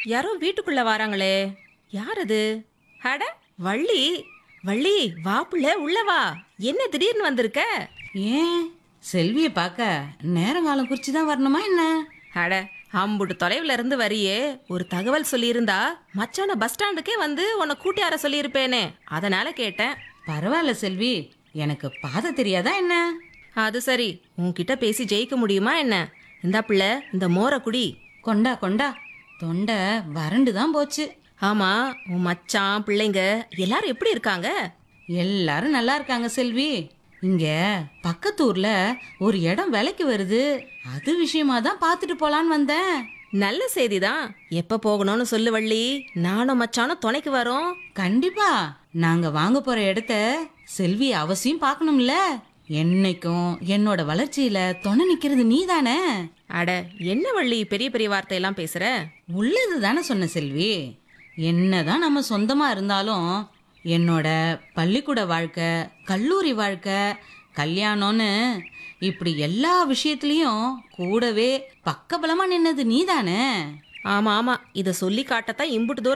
யாரோ வீட்டுக்குள்ள வராங்களே யார் அது அட வள்ளி வள்ளி வா புள்ள உள்ள வா என்ன திடீர்னு வந்திருக்க ஏன் செல்வியை பார்க்க நேரங்காலம் குறிச்சு தான் வரணுமா என்ன அட அம்புட்டு தொலைவுல இருந்து வரியே ஒரு தகவல் சொல்லியிருந்தா மச்சான பஸ் ஸ்டாண்டுக்கே வந்து உன்னை கூட்டி வர சொல்லியிருப்பேனே அதனால கேட்டேன் பரவாயில்ல செல்வி எனக்கு பாதை தெரியாதா என்ன அது சரி உன்கிட்ட பேசி ஜெயிக்க முடியுமா என்ன இந்தா பிள்ளை இந்த மோரை குடி கொண்டா கொண்டா தொண்டை வறண்டு தான் போச்சு ஆமா உன் மச்சான் பிள்ளைங்க எல்லாரும் எப்படி இருக்காங்க எல்லாரும் நல்லா இருக்காங்க செல்வி இங்க பக்கத்தூர்ல ஒரு இடம் விலைக்கு வருது அது விஷயமா தான் பார்த்துட்டு போலான்னு வந்தேன் நல்ல செய்திதான் எப்ப போகணும்னு சொல்லு வள்ளி நானும் மச்சானும் துணைக்கு வரோம் கண்டிப்பா நாங்க வாங்க போற இடத்த செல்வி அவசியம் பார்க்கணும்ல என்னைக்கும் என்னோட வளர்ச்சியில துணை நிக்கிறது நீதானே அட என்ன வள்ளி பெரிய பெரிய வார்த்தையெல்லாம் பேசுற உள்ளது தானே சொன்ன செல்வி என்னதான் நம்ம சொந்தமா இருந்தாலும் என்னோட பள்ளிக்கூட வாழ்க்கை கல்லூரி வாழ்க்கை கல்யாணம்னு இப்படி எல்லா விஷயத்துலயும் கூடவே பக்கபலமா நின்னது நீதானே ஆமா ஆமா இத சொல்லி காட்டத்தான் இம்புட்டு தூரம்